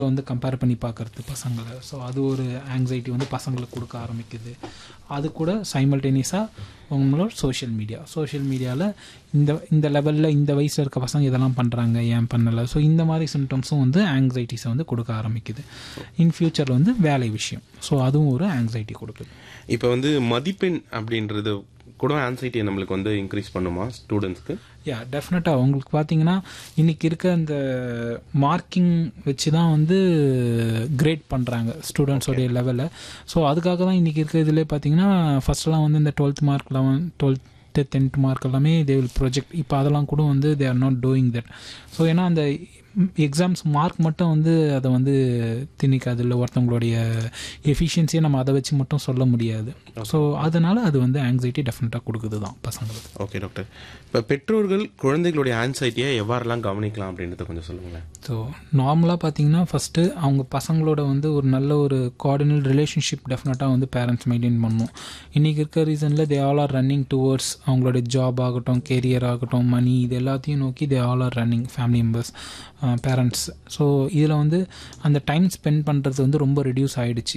வந்து கம்பேர் பண்ணி பார்க்கறது பசங்களை ஸோ அது ஒரு ஆங்ஸைட்டி வந்து பசங்களுக்கு கொடுக்க ஆரம்பிக்குது அது கூட சைமல்டேனியஸாக உங்களோட சோஷியல் மீடியா சோஷியல் மீடியாவில் இந்த இந்த லெவலில் இந்த வயசில் இருக்க பசங்க இதெல்லாம் பண்ணுறாங்க ஏன் பண்ணலை ஸோ இந்த மாதிரி சிம்டம்ஸும் வந்து ஆங்ஸைட்டிஸை வந்து கொடுக்க ஆரம்பிக்குது இன் ஃபியூச்சரில் வந்து வேலை விஷயம் ஸோ அதுவும் ஒரு ஆங்ஸைட்டி கொடுக்குது இப்போ வந்து மதிப்பெண் அப்படின்றது கூட ஆன்சைட்டியை நம்மளுக்கு வந்து இன்க்ரீஸ் பண்ணுமா ஸ்டூடெண்ட்ஸ்க்கு யா டெஃபினட்டாக உங்களுக்கு பார்த்தீங்கன்னா இன்றைக்கி இருக்க அந்த மார்க்கிங் வச்சு தான் வந்து கிரேட் பண்ணுறாங்க ஸ்டூடெண்ட்ஸோடைய லெவலில் ஸோ அதுக்காக தான் இன்றைக்கி இருக்க இதில் பார்த்தீங்கன்னா ஃபஸ்ட்டெல்லாம் வந்து இந்த twelfth mark eleven twelfth tenth mark எல்லாமே தே வில் ப்ரொஜெக்ட் இப்போ அதெல்லாம் கூட வந்து they are not doing that so ஏன்னா அந்த எக்ஸாம்ஸ் மார்க் மட்டும் வந்து அதை வந்து திணிக்காது இல்லை ஒருத்தவங்களுடைய எஃபிஷியன்சியை நம்ம அதை வச்சு மட்டும் சொல்ல முடியாது ஸோ அதனால் அது வந்து ஆங்ஸைட்டி டெஃபினட்டாக கொடுக்குது தான் பசங்களுக்கு ஓகே டாக்டர் இப்போ பெற்றோர்கள் குழந்தைகளுடைய ஆன்சைட்டியை எவ்வாறெல்லாம் கவனிக்கலாம் அப்படின்றத கொஞ்சம் சொல்லுங்களேன் ஸோ நார்மலாக பார்த்தீங்கன்னா ஃபஸ்ட்டு அவங்க பசங்களோட வந்து ஒரு நல்ல ஒரு கோஆர்டினல் ரிலேஷன்ஷிப் டெஃபினட்டாக வந்து பேரண்ட்ஸ் மெயின்டைன் பண்ணணும் இன்றைக்கி இருக்க ரீசனில் they all are running towards அவங்களோட ஜாப் ஆகட்டும் கெரியர் ஆகட்டும் மணி இது எல்லாத்தையும் நோக்கி they all are running family members parents so இதில் வந்து அந்த டைம் ஸ்பெண்ட் பண்ணுறது வந்து ரொம்ப ரெடியூஸ் ஆகிடுச்சு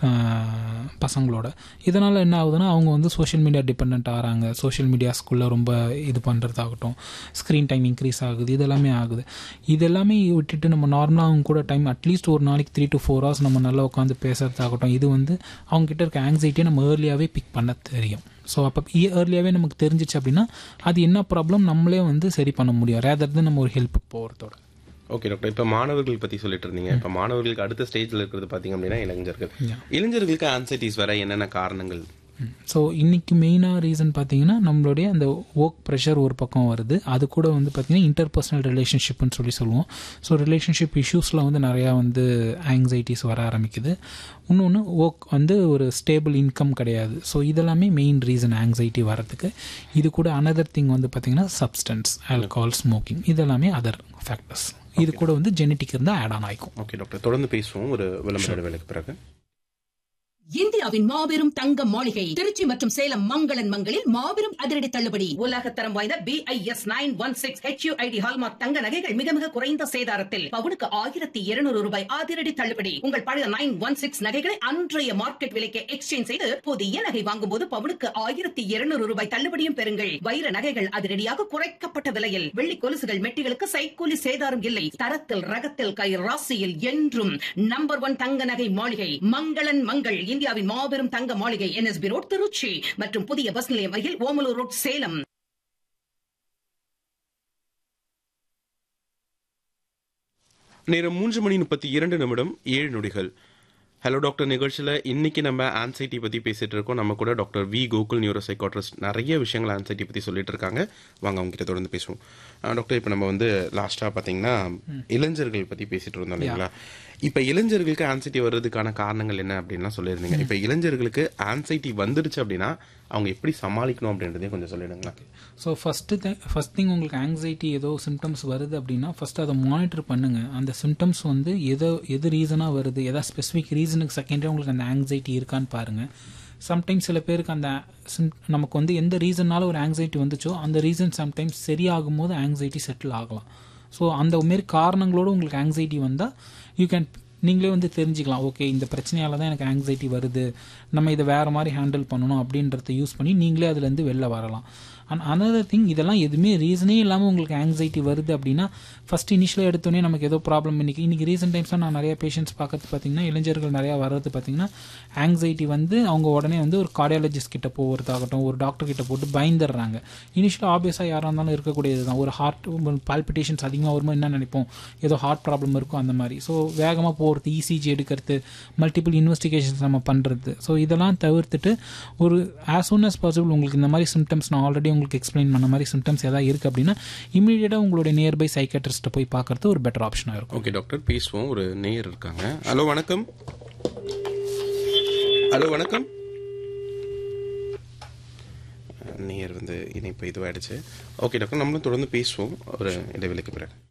பசங்களோட இதனால் என்ன ஆகுதுன்னா அவங்க வந்து சோஷியல் மீடியா டிபெண்ட் ஆகிறாங்க சோஷியல் மீடியாஸ்குள்ளே ரொம்ப இது பண்ணுறதாகட்டும் ஸ்க்ரீன் டைம் இன்க்ரீஸ் ஆகுது இதெல்லாமே ஆகுது இது எல்லாமே விட்டுட்டு நம்ம நார்மலாக அவங்க கூட டைம் அட்லீஸ்ட் ஒரு நாளைக்கு த்ரீ டு ஃபோர் ஹவர்ஸ் நம்ம நல்லா உட்காந்து பேசுறதாகட்டும் இது வந்து அவங்ககிட்ட இருக்க ஆங்ஸைட்டியை நம்ம ஏர்லியாகவே பிக் பண்ண தெரியும் ஸோ அப்போ ஏர்லியாகவே நமக்கு தெரிஞ்சிச்சு அப்படின்னா அது என்ன ப்ராப்ளம் நம்மளே வந்து சரி பண்ண முடியும் ரேதர் தான் நம்ம ஒரு ஹெல்ப்புக்கு போகிறதோட ஓகே டாக்டர் இப்போ மாணவர்கள் பற்றி சொல்லிட்டு இருந்தீங்க இப்போ மாணவர்களுக்கு அடுத்த ஸ்டேஜில் இருக்கிறது பார்த்தீங்க அப்படின்னா இளைஞர்கள் இளைஞர்களுக்கு ஆன்சைட்டிஸ் வர என்னென்ன காரணங்கள் ஸோ இன்றைக்கி மெயினாக ரீசன் பார்த்தீங்கன்னா நம்மளுடைய அந்த ஒர்க் ப்ரெஷர் ஒரு பக்கம் வருது அது கூட வந்து பார்த்திங்கன்னா இன்டர்பர்சனல் ரிலேஷன்ஷிப்னு சொல்லி சொல்லுவோம் ஸோ ரிலேஷன்ஷிப் இஷ்யூஸில் வந்து நிறையா வந்து ஆங்ஸைட்டிஸ் வர ஆரம்பிக்குது இன்னொன்று ஒர்க் வந்து ஒரு ஸ்டேபிள் இன்கம் கிடையாது ஸோ இதெல்லாமே மெயின் ரீசன் ஆங்ஸைட்டி வரதுக்கு இது கூட அனதர் திங் வந்து பார்த்திங்கன்னா சப்ஸ்டன்ஸ் ஆல்கஹால் ஸ்மோக்கிங் இதெல்லாமே அதர் ஃபேக்டர்ஸ் இது கூட வந்து ஜெனட்டிக் இருந்தால் ஆட் ஆன் ஆயிக்கும் ஓகே டாக்டர் தொடர்ந்து பேசுவோம் ஒரு விளம்பர இடைவேளைக்கு பிறகு இந்தியாவின் மாபெரும் தங்க மாளிகை திருச்சி மற்றும் சேலம் மங்களன் மங்களில் மாபெரும் அதிரடி தள்ளுபடி உலக தரம் வாய்ந்த B I S nine one six HUID hallmark தங்க நகைகள் மிக மிக குறைந்த சேதாரத்தில் பவுனுக்கு ஆயிரத்தி இருநூறு ரூபாய் அதிரடி தள்ளுபடி உங்கள் பழைய நைன் ஒன் சிக்ஸ் நகைகளை அன்றைய மார்க்கெட் விலைக்கு எக்ஸ்சேஞ்ச் செய்து புதிய நகை வாங்கும் போது பவுனுக்கு ஆயிரத்தி இருநூறு ரூபாய் தள்ளுபடியும் பெறுங்கள் வைர நகைகள் அதிரடியாக குறைக்கப்பட்ட விலையில் வெள்ளி கொலுசுகள் மெட்டிகளுக்கு சைக்கூலி சேதாரம் இல்லை தரத்தில் ரகத்தில் கை ராசியில் என்றும் நம்பர் ஒன் தங்க நகை மாளிகை மங்களன் மங்கள் இந்தியாவின் மாபெரும் தங்க மாளிகை என்எஸ்பி ரோட் திருச்சி மற்றும் புதிய பஸ் நிலையம் அருகில் ஓமலூர் ரோட் சேலம் நேரம் மூன்று மணி முப்பத்தி இரண்டு நிமிடம் ஏழு நொடிகள் ஹலோ டாக்டர் நிகழ்ச்சியில் இன்னைக்கு நம்ம ஆன்சைட்டி பற்றி பேசிட்டு இருக்கோம் நம்ம கூட doctor V Gokul neuropsychiatrist நிறைய விஷயங்கள் ஆன்சைட்டி பற்றி சொல்லிட்டு இருக்காங்க வாங்க அவங்க கிட்ட தொடர்ந்து பேசுவோம் டாக்டர் இப்போ நம்ம வந்து லாஸ்ட்டாக பார்த்தீங்கன்னா இளைஞர்கள் பற்றி பேசிட்டு இருந்தோம் இல்லைங்களா இப்போ இளைஞர்களுக்கு ஆன்சைட்டி வர்றதுக்கான காரணங்கள் என்ன அப்படின்லாம் சொல்லியிருந்தீங்க இப்போ இளைஞர்களுக்கு ஆன்சைட்டி வந்துடுச்சு அப்படின்னா அவங்க எப்படி சமாளிக்கணும் அப்படின்றதையும் கொஞ்சம் சொல்லிடுங்களா ஸோ ஃபஸ்ட்டு ஃபஸ்ட் திங் உங்களுக்கு ஆங்ஸைட்டி ஏதோ சிம்டம்ஸ் வருது அப்படின்னா ஃபஸ்ட்டு அதை மானிட்டர் பண்ணுங்கள் அந்த சிம்டம்ஸ் வந்து எதோ எது ரீசனாக வருது எதாவது ஸ்பெசிஃபிக் ரீசனுக்கு செகண்டரி உங்களுக்கு அந்த ஆங்ஸைட்டி இருக்கான்னு பாருங்கள் சம்டைம்ஸ் சில பேருக்கு அந்த சிம் நமக்கு வந்து எந்த ரீசன்னால ஒரு ஆங்ஸைட்டி வந்துச்சோ அந்த ரீசன் சம்டைம்ஸ் சரியாகும் போது ஆங்ஸைட்டி செட்டில் ஆகலாம் ஸோ அந்த மாரி காரணங்களோடு உங்களுக்கு ஆங்ஸைட்டி வந்தால் யூ கேன் நீங்களே வந்து தெரிஞ்சுக்கலாம் ஓகே இந்த பிரச்சனையால தான் எனக்கு ஆங்ஸைட்டி வருது நம்ம இதை வேறு மாதிரி ஹேண்டில் பண்ணணும் அப்படின்றத யூஸ் பண்ணி நீங்களே அதுலேருந்து வெளில வரலாம் அண்ட் அனதர் திங் இதெல்லாம் எதுவுமே ரீசனே இல்லாமல் உங்களுக்கு ஆங்ஸைட்டி வருது அப்படின்னா ஃபஸ்ட் இனிஷியலாக எடுத்தோடனே நமக்கு ஏதோ ப்ராப்ளம் இன்றைக்கி இன்றைக்கி ரீசெண்ட் டைம்ஸாக நான் நிறைய பேஷண்ட்ஸ் பார்க்கறது பார்த்தீங்கன்னா இளைஞர்கள் நிறையா வர்றது பார்த்தீங்கன்னா ஆங்ஸைட்டி வந்து அவங்க உடனே வந்து ஒரு கார்டியாலஜிஸ்ட் கிட்ட போகிறதாகட்டும் ஒரு டாக்டர் கிட்ட போட்டு பயந்துடுறாங்க இனிஷியலாக ஆப்வியஸாக யாராக இருந்தாலும் இருக்கக்கூடியது தான் ஒரு ஹார்ட் பால்பிட்டேஷன்ஸ் அதிகமாக வரும்போது என்ன நினைப்போம் ஏதோ ஹார்ட் ப்ராப்ளம் இருக்கும் அந்த மாதிரி ஸோ வேகமாக போகிறது இசிஜி எடுக்கிறது மல்டிபிள் இன்வெஸ்டிகேஷன்ஸ் நம்ம பண்ணுறது ஸோ இதெல்லாம் தவிர்த்துட்டு ஒரு ஆஸ் சூன் அஸ் பாசிபிள் உங்களுக்கு இந்த மாதிரி சிம்டம்ஸ் நான் ஆல்ரெடி உங்களுக்கு எக்ஸ்பிளைன் பண்ண மாதிரி சிம்டம்ஸ் ஏதாவது இருக்குது அப்படின்னா இமீடியட்டாக உங்களுடைய நியர்பை சைக்கட்ரிஸ்ட்டை போய் பார்க்கறது ஒரு பெட்டர் ஆப்ஷனாக இருக்கும் ஓகே டாக்டர் பேசுவோம் ஒரு நேயர் இருக்காங்க ஹலோ வணக்கம் ஹலோ வணக்கம் நேயர் வந்து இணைப்பு இதுவாயிடுச்சு ஓகே டாக்டர் நம்மளும் தொடர்ந்து பேசுவோம் ஒரு இடைவெளிக்கு பிறகு